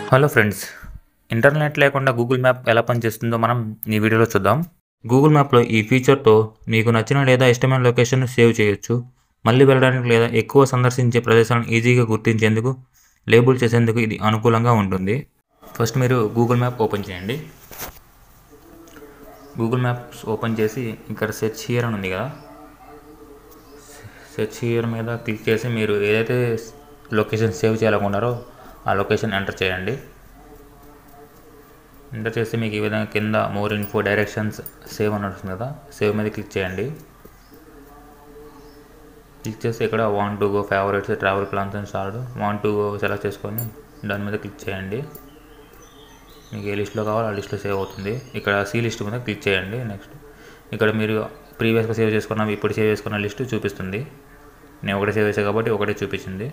hello friends internet లేకుండా Google map ఎలా పనిచేస్తుందో మనం ఈ వీడియోలో చూద్దాం గూగుల్ మ్యాప్లో ఈ ఫీచర్తో మీకు నచ్చిన లేదా ఇష్టమైన లొకేషన్ సేవ్ చేయొచ్చు మళ్ళీ వెళ్ళడానికి లేదా ఎక్కువ సందర్శించే ప్రదేశాలను ఈజీగా గుర్తించేందుకు లేబుల్ చేసేందుకు ఇది అనుకూలంగా ఉంటుంది ఫస్ట్ మీరు గూగుల్ మ్యాప్ ఓపెన్ చేయండి గూగుల్ మ్యాప్స్ ఓపెన్ చేసి ఇక్కడ సెర్చ్ హియర్ అని ఉంది కదా సెర్చ్ హియర్ మీద క్లిక్ చేసి మీరు ఏదైతే లొకేషన్ సేవ్ చేయాలనుకున్నారో ఆ లొకేషన్ ఎంటర్ చేయండి ఎంటర్ చేస్తే మీకు ఈ విధంగా కింద మోర్ ఇన్ఫో డైరెక్షన్స్ సేవ్ అని వస్తుంది కదా సేవ్ మీద క్లిక్ చేయండి క్లిక్ చేస్తే ఇక్కడ want to go favourites travel plans and start want to go select చేసుకొని దాని మీద క్లిక్ చేయండి మీకు ఏ లిస్ట్లో కావాలో ఆ లిస్ట్లో సేవ్ అవుతుంది ఇక్కడ సి లిస్ట్ మీద క్లిక్ చేయండి నెక్స్ట్ ఇక్కడ మీరు ప్రీవియస్గా సేవ్ చేసుకున్న ఇప్పుడు సేవ్ చేసుకున్న లిస్ట్ చూపిస్తుంది నేను ఒకటే సేవ్ చేసాను కాబట్టి ఒకటే చూపించింది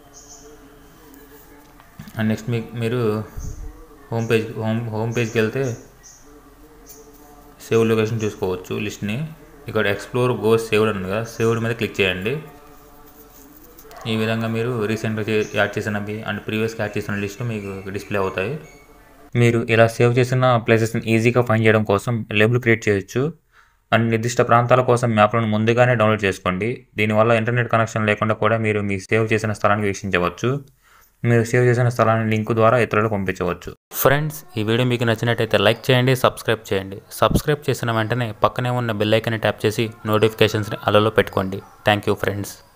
అండ్ నెక్స్ట్ మీకు మీరు హోమ్ పేజ్ హోమ్ హోమ్ పేజ్కి వెళ్తే సేవ్ లొకేషన్ చూసుకోవచ్చు లిస్ట్ని ఇక్కడ ఎక్స్ప్లోర్ గో సేవ్డ్ ఉంది కదా సేవ్డ్ మీద క్లిక్ చేయండి ఈ విధంగా మీరు రీసెంట్గా చే- యాడ్ చేసినవి అండ్ ప్రీవియస్గా యాడ్ చేసిన లిస్ట్ మీకు డిస్ప్లే అవుతాయి మీరు ఇలా సేవ్ చేసిన ప్లేసెస్ని ఈజీగా ఫైండ్ చేయడం కోసం లేబుల్ క్రియేట్ చేయొచ్చు అండ్ నిర్దిష్ట ప్రాంతాల కోసం మ్యాప్లను ముందుగానే డౌన్లోడ్ చేసుకోండి దీనివల్ల ఇంటర్నెట్ కనెక్షన్ లేకుండా కూడా మీరు మీ సేవ్ చేసిన స్థలాన్ని వీక్షించవచ్చు మీరు సేవ్ చేసిన స్థలాన్ని లింక్ ద్వారా ఇతరులకు పంపించవచ్చు ఫ్రెండ్స్ ఈ వీడియో మీకు నచ్చినట్టయితే లైక్ చేయండి సబ్స్క్రైబ్ చేయండి సబ్స్క్రైబ్ చేసిన వెంటనే పక్కనే ఉన్న బెల్ ఐకాన్ని ట్యాప్ చేసి నోటిఫికేషన్స్ని అలలో పెట్టుకోండి థ్యాంక్ యూ ఫ్రెండ్స్